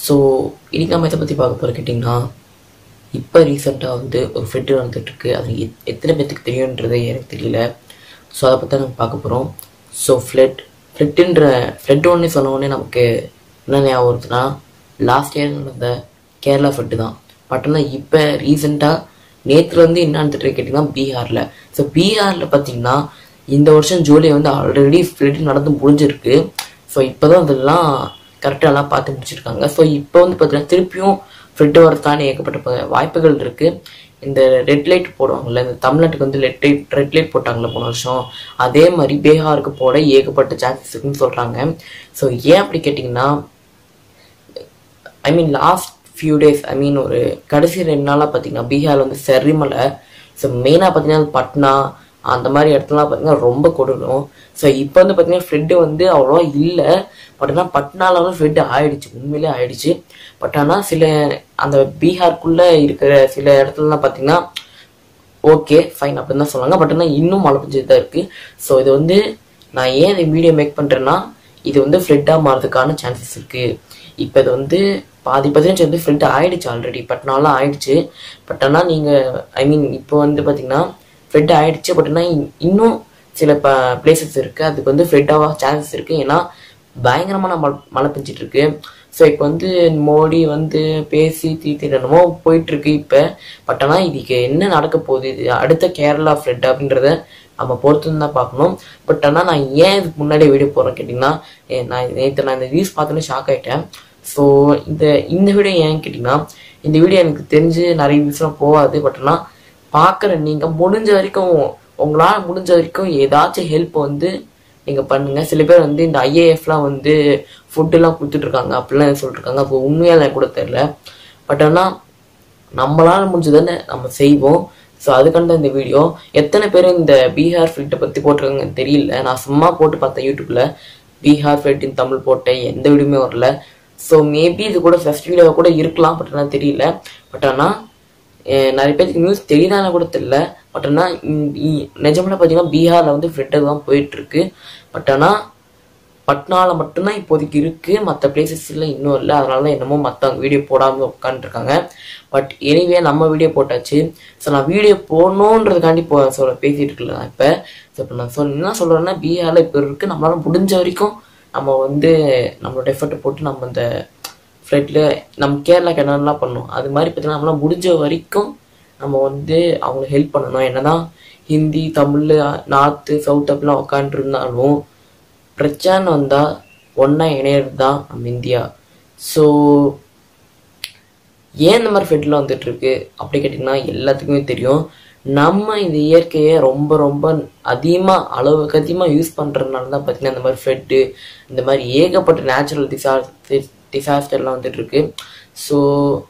So இன்னைக்கு நம்ம இதை பற்றி பார்க்க போகிற கேட்டிங்கன்னா இப்போ ரீசெண்டாக வந்து ஒரு ஃப்ளட் நடந்துட்டுருக்கு அது எத்- எத்தனை பேத்துக்கு தெரியுன்றது எனக்கு தெரியல ஸோ அதை பற்றி நம்ம பார்க்க போகிறோம் ஸோ ஃப்ளட் ஃப்ளட்டுன்ற ஃப்ளட் ஒன்று சொன்ன உடனே நமக்கு என்ன ஞாபகம் வருதுன்னா லாஸ்ட் இயர் நடந்த கேரளா ஃப்ளட்டு தான் பட் ஆனால் இப்போ ரீசெண்டாக நேற்றுலேருந்து என்ன நடந்துட்டு கேட்டிங்கன்னா பீகாரில் ஸோ பீகாரில் பார்த்தீங்கன்னா இந்த வருஷம் ஜூலை வந்து ஆல்ரெடி ஃப்ளட் நடந்து முடிஞ்சிருக்கு ஸோ இப்போ தான் அதெல்லாம் கரெக்டாக எல்லாம் பார்த்து முடிச்சிருக்காங்க ஸோ இப்போ வந்து பார்த்தீங்கன்னா திருப்பியும் ஃப்ளட் வரத்தானே ஏகப்பட்ட ப- வாய்ப்புகள் இருக்குது இந்த ரெட் லைட் போடுவாங்கல்ல இந்த தமிழ்நாட்டுக்கு வந்து ரெட் லைட் ரெட் லைட் போட்டாங்கல்ல போன வருஷம் அதே மாதிரி பீகாருக்கு போட ஏகப்பட்ட சான்சஸ் இருக்குன்னு சொல்கிறாங்க ஸோ ஏன் அப்படி கேட்டிங்கன்னா I mean last few days I mean ஒரு கடைசி ரெண்டு நாளாக பார்த்தீங்கன்னா பீகார் வந்து சரிமலை ஸோ மெயினாக பார்த்தீங்கன்னா பட்னா அந்த மாதிரி இடத்துலலாம் பார்த்தீங்கன்னா ரொம்ப கொடூரம் ஸோ இப்போ வந்து பார்த்தீங்கன்னா ஃப்ளட்டு வந்து அவ்வளோவா இல்லை பட் ஆனால் பட்னால வந்து ஃப்ளட்டு ஆயிடுச்சு உண்மையிலே ஆயிடுச்சு பட் ஆனால் சில அந்த பீகாருக்குள்ளே இருக்கிற சில இடத்துலலாம் பார்த்தீங்கன்னா ஓகே ஃபைன் அப்படின்னு தான் சொன்னாங்க பட் ஆனால் இன்னும் மழை பெஞ்சிட்டு தான் இருக்குது ஸோ இது வந்து நான் ஏன் இந்த வீடியோ மேக் பண்ணுறேன்னா இது வந்து ஃப்ளட்டாக மாறதுக்கான சான்சஸ் இருக்குது இப்போ இது வந்து பாதி பதினஞ்சு வந்து ஃப்ளட் ஆயிடுச்சு ஆல்ரெடி பட்னாலாம் ஆயிடுச்சு பட் ஆனால் நீங்கள் ஐ மீன் இப்போ வந்து பார்த்தீங்கன்னா ஃப்ளட் ஆயிடுச்சு பட் ஆனால் இன்- இன்னும் சில ப பிளேசஸ் இருக்குது அதுக்கு வந்து ஃப்ளட்டாக சான்சஸ் இருக்குது ஏன்னா பயங்கரமான மழை மழை பெஞ்சிட்டு இருக்கு ஸோ இப்போ வந்து மோடி வந்து பேசி தீர்த்திடணுமோ போயிட்டு இருக்கு இப்போ பட் ஆனால் இதுக்கு என்ன நடக்க போகுது இது அடுத்த கேரளா ஃப்ளட் அப்படின்றத நம்ம பொறுத்து தான் பார்க்கணும் பட் ஆனால் நான் ஏன் இதுக்கு முன்னாடி வீடியோ போடுறேன் கேட்டிங்கன்னா ஏ, நான் நேற்று நான் இந்த நியூஸ் பார்த்தோன்னே ஷாக் ஆயிட்டேன் ஸோ இந்த இந்த வீடியோ ஏன் கேட்டிங்கன்னா இந்த வீடியோ எனக்கு தெரிஞ்சு நிறைய வியூஸ்லாம் போகாது பட் ஆனால் பார்க்குற நீங்கள் முடிஞ்ச வரைக்கும் உங்களால் முடிஞ்ச வரைக்கும் ஏதாச்சும் ஹெல்ப் வந்து நீங்க பண்ணுங்க சில பேர் வந்து இந்த ஐஏஎஃப்லாம் வந்து ஃபுட்டுலாம் கொடுத்துட்டு இருக்காங்க அப்படிலாம் சொல்லிட்டு இருக்காங்க அப்போ உண்மையாக எனக்கு கூட தெரியல பட் ஆனால் நம்மளால முடிஞ்சதானே நம்ம செய்வோம் ஸோ அதுக்காண்ட இந்த வீடியோ எத்தனை பேர் இந்த பீகார் ஃபில்ட்டை பற்றி போட்டிருக்காங்கன்னு தெரியல நான் சும்மா போட்டு பார்த்தேன் யூடியூப்ல பீகார் ஃபில்ட் இன் தமிழ் போட்டேன் எந்த வீடியோமே வரல ஸோ மேபி இது கூட ஃபர்ஸ்ட் வீடியோ கூட இருக்கலாம் பட் ஆனால் தெரியல பட் ஆனால் அஹ் நிறைய பேருக்கு நியூஸ் தெரியுதான்னு கூட தெரியல பட் ஆனால் நிஜமாக பார்த்தீங்கன்னா பீகாரில் வந்து ஃப்ளட்டு தான் போயிட்டு இருக்கு பட் ஆனால் பட்னால மட்டும்தான் இப்போதைக்கு இருக்கு மற்ற பிளேசஸ்ல இன்னும் இல்லை அதனால தான் என்னமோ மற்றவங்க வீடியோ போடாமல் உட்காந்துருக்காங்க பட் எனிவே நம்ம வீடியோ போட்டாச்சு ஸோ நான் வீடியோ போடணுன்றதுக்காண்டி போ சொல்ல பேசிட்டு இருக்கல நான் இப்போ ஸோ இப்போ நான் சொல் என்ன சொல்கிறேன்னா பீகாரில் இப்போ இருக்கு நம்மளால முடிஞ்ச வரைக்கும் நம்ம வந்து நம்மளோட எஃபர்ட்டை போட்டு நம்ம இந்த ஃப்ளைட்டில் நம்ம கேரளாக்கு என்னென்னலாம் பண்ணணும் அது மாதிரி பார்த்தீங்கன்னா நம்மளால முடிஞ்ச வரைக்கும் நம்ம வந்து அவங்களுக்கு ஹெல்ப் பண்ணணும் என்னதான் ஹிந்தி தமிழ் நார்த்து சவுத் அப்படிலாம் உட்காந்துருந்தாலும் பிரச்சனை வந்தால் ஒன்றா இணையிறது தான் நம்ம இந்தியா ஸோ ஏன் இந்த மாதிரி ஃபெட்லாம் வந்துட்டு இருக்கு அப்படி கேட்டிங்கன்னா எல்லாத்துக்குமே தெரியும் நம்ம இந்த இயற்கையை ரொம்ப ரொம்ப அதிகமாக அளவுக்கு அதிகமாக யூஸ் பண்ணுறதுனால தான் பார்த்தீங்கன்னா இந்த மாதிரி ஃப்ளட்டு இந்த மாதிரி ஏகப்பட்ட நேச்சுரல் டிசாஸ்டர் டிசாஸ்டர்லாம் வந்துட்டு இருக்கு ஸோ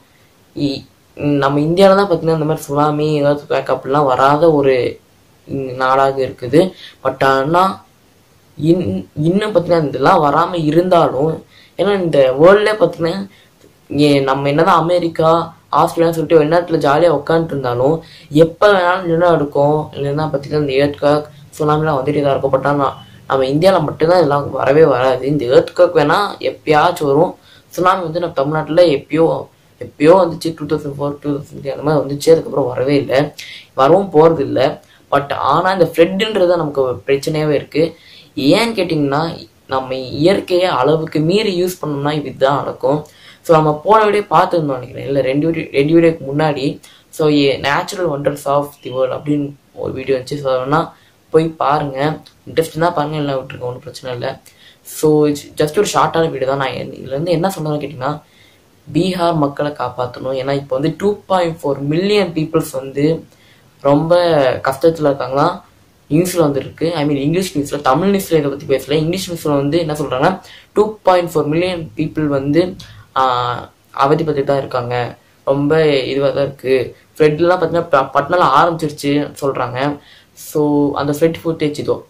நம்ம இந்தியாவில் தான் பார்த்தீங்கன்னா இந்த மாதிரி சுனாமி ஏதாவது பேக்கப்லாம் வராத ஒரு ம், நாடாக இருக்குது பட் ஆனால் இன் இன்னும் பார்த்தீங்கன்னா இதெல்லாம் வராமல் இருந்தாலும் ஏன்னா இந்த வேர்ல்ட்ல பார்த்தீங்கன்னா ஏ- நம்ம என்னதான் அமெரிக்கா ஆஸ்திரேலியா சொல்லிட்டு வெளிநாட்டில் ஜாலியாக உட்காந்துட்டு இருந்தாலும் எப்போ வேணாலும் நிலம் எடுக்கும் இல்லைன்னா பார்த்தீங்கன்னா இந்த ஏர்த்காக் சுனாமிலாம் வந்துட்டே தான் இருக்கும் பட் ஆனால் நம்ம இந்தியாவில் மட்டும்தான் இதெல்லாம் வரவே வராது இந்த ஏர்த்காக் வேணால் எப்பயாச்சும் வரும் சுனாமி வந்து நம்ம தமிழ்நாட்டில் எப்பயோ எப்பயோ வந்துச்சு two thousand four two thousand அந்த மாதிரி வந்துச்சு அதுக்கப்புறம் வரவே இல்லை வரவும் போகிறது இல்லை பட் ஆனால் இந்த ஃப்ளட்டுன்றது நமக்கு ஒரு பிரச்சனையாகவே இருக்குது ஏன்னு கேட்டிங்கன்னா நம்ம இயற்கையை அளவுக்கு மீறி யூஸ் பண்ணோம்னா இதுதான் நடக்கும் ஸோ நம்ம போன வீடியோ பார்த்துருந்தோம் நினைக்கிறேன் இல்லை ரெண்டு வீடியோ ரெண்டு வீடியோக்கு முன்னாடி so natural wonders of the world அப்படின்னு ஒரு வீடியோ வந்துச்சு ஸோ வேணா போய் பாருங்க இன்ட்ரெஸ்ட் தான் பாருங்க எல்லாம் விட்டுருக்கேன் ஒன்றும் பிரச்சனை இல்லை ஸோ ஜஸ்ட் ஒரு ஷார்ட்டான வீடியோ தான் நான் இதுலேருந்து என்ன சொல்றேன்னு கேட்டிங்கன்னா பீகார் மக்களை காப்பாற்றணும் ஏன்னா இப்போ வந்து two point four million peoples வந்து ரொம்ப கஷ்டத்தில் இருக்காங்களாம் நியூஸில் வந்துருக்கு ஐ மீன் இங்கிலீஷ் நியூஸில் தமிழ் நியூஸில் இதை பற்றி பேசல இங்கிலீஷ் நியூஸில் வந்து என்ன சொல்கிறாங்கன்னா two point four million people வந்து ஆஹ், அவதிப்பட்டு தான் இருக்காங்க ரொம்ப இதுவாக தான் இருக்குது ஃப்ளட்லாம் பார்த்தீங்கன்னா ப- பட்னால ஆரம்பிச்சிருச்சு சொல்கிறாங்க ஸோ அந்த ஃப்ளட் ஃபுட்டேஜ் இதோ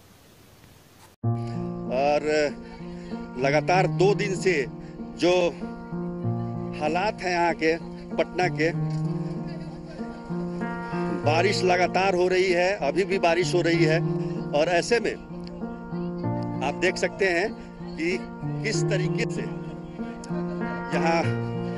और लगातार दो दिन से जो हालात हैं यहाँ के पटना के बारिश लगातार हो रही है अभी भी बारिश हो रही है और ऐसे में आप देख सकते हैं कि किस तरीके से यहाँ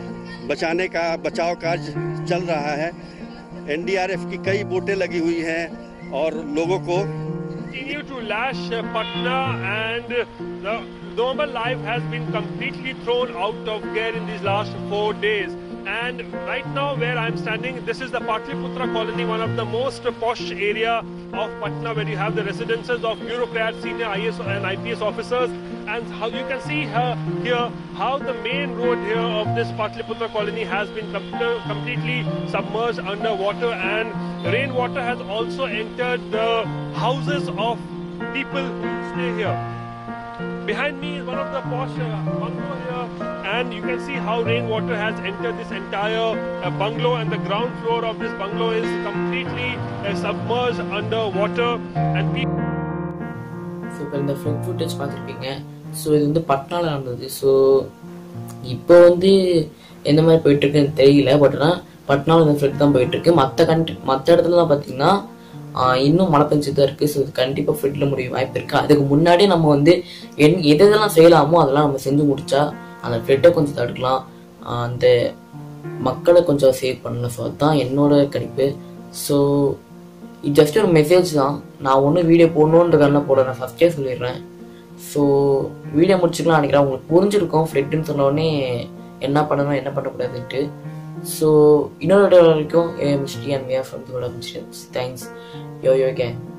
बचाने का बचाव कार्य चल रहा है एनडीआरएफ की कई बोटें लगी हुई हैं और लोगों को continue to lash uh, Patna and the normal life has been completely thrown out of gear in these last four days. And right now, where I'm standing, this is the Patliputra colony, one of the most posh area of Patna, where you have the residences of bureaucrats, senior IS and IPS officers. And how you can see here, here how the main road here of this Patliputra colony has been com- completely submerged underwater, and rainwater has also entered the houses of people who stay here. Behind me is one of the posh uh, bungalow here, and you can see how rainwater has entered this entire uh, bungalow, and the ground floor of this bungalow is completely uh, submerged underwater, and people. So இப்போ இந்த front footage பார்த்துருப்பீங்க so இது வந்து பட்னால நடந்தது so இப்போ வந்து எந்த மாதிரி போயிட்டு இருக்குன்னு தெரியல பட் ஆனால் பட்னாவில் இந்த ஃப்ளட் தான் போயிட்டு இருக்கு மற்ற கண்ட்ரி மற்ற இடத்துலலாம் பார்த்தீங்கன்னா ஆஹ், இன்னும் மழை பெஞ்சு தான் இருக்கு ஸோ இது கண்டிப்பாக ஃப்ளட்ல முடிய வாய்ப்பு இருக்கு அதுக்கு முன்னாடியே நம்ம வந்து என் எது எதெல்லாம் செய்யலாமோ அதெல்லாம் நம்ம செஞ்சு முடிச்சா அந்த ஃப்ளட்டை கொஞ்சம் தடுக்கலாம் ஆஹ், அந்த மக்களை கொஞ்சம் சேவ் பண்ணலாம் ஸோ அதுதான் என்னோட கணிப்பு ஸோ இது ஜஸ்ட் ஒரு மெசேஜ் தான் நான் ஒன்றும் வீடியோ போடணுன்றதெல்லாம் போட நான் ஃபஸ்ட்டே சொல்லிடுறேன் ஸோ வீடியோ முடிச்சுக்கலாம் நினைக்கிறேன் உங்களுக்கு புரிஞ்சிருக்கும் ஃப்ரெட்டுன்னு சொன்ன உடனே என்ன பண்ணணும் என்ன பண்ணக்கூடாதுன்ட்டு ஸோ இன்னொரு video வரைக்கும் Misty and Mia from the missions thanks யோ யோ கேன்